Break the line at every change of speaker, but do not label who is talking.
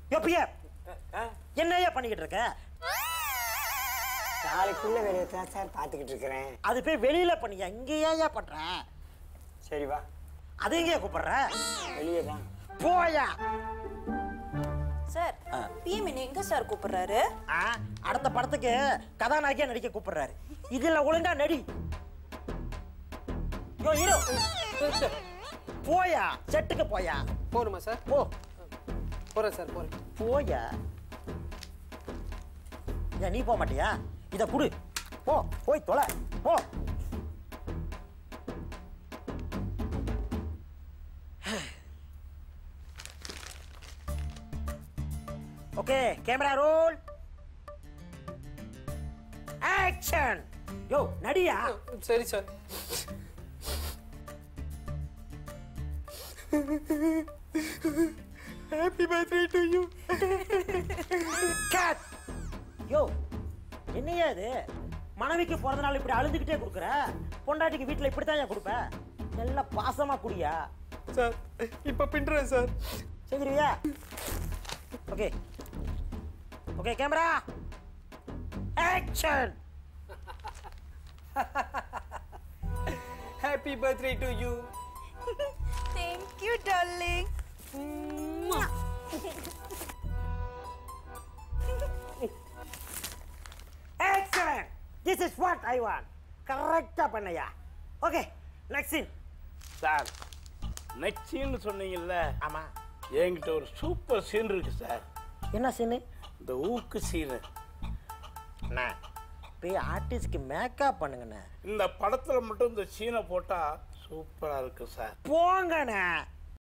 யோப்பிய என்னையா பண்ணிக்கிட்டு இருக்க
நாளைக்குள்ள வேலையை தான் சார் பார்த்துக்கிட்டு இருக்கிறேன்
அது போய் வெளியில பண்ணியா இங்கேயா பண்ற
சரி வா
அது எங்கேயா கூப்பிடுற
வெளியே தான்
போயா
சார் பிஎம் என்ன எங்க சார் கூப்பிடுறாரு
ஆ, அடுத்த படத்துக்கு கதாநாயகியா நடிக்க கூப்பிடுறாரு இதுல ஒழுங்கா நடி யோ ஹீரோ போயா செட்டுக்கு போயா
போகணுமா சார்
போ
போகிறேன் சார் போகிறேன்
போயா ஏன் நீ போக மாட்டியா இத குடு போ போய் தொலை போ ஓகே கேமரா ரோல் ஆக்ஷன் யோ நடியா
சரி sir happy birthday to you
cut யோ என்னையா இது மனைவிக்கு பிறந்த நாள் இப்படி அழுதுகிட்டே கொடுக்குற பொண்டாட்டிக்கு வீட்டில் இப்படி தான் கொடுப்ப நல்லா பாசமா குடியா
சார் இப்போ பின்னுறேன் சார்
செஞ்சிருவியா okay okay camera action
happy birthday to you
thank you darling
action this is what I want கரெக்டா பண்ணையா ஓகே நெக்ஸ்ட் சீன்
சார் நெக்ஸ்ட்னு சொன்னீங்கல்ல
ஆமா
என்கிட்ட ஒரு சூப்பர் சீன் இருக்கு சார்
என்ன சீனு
இந்த ஊக்கு சீனு
அண்ணா போய் ஆர்டிஸ்ட்க்கு மேக்கப் பண்ணுங்கண்ணே
இந்த படத்துல மட்டும் இந்த சீனை போட்டா சூப்பரா இருக்கு சார்
போங்கண்ணே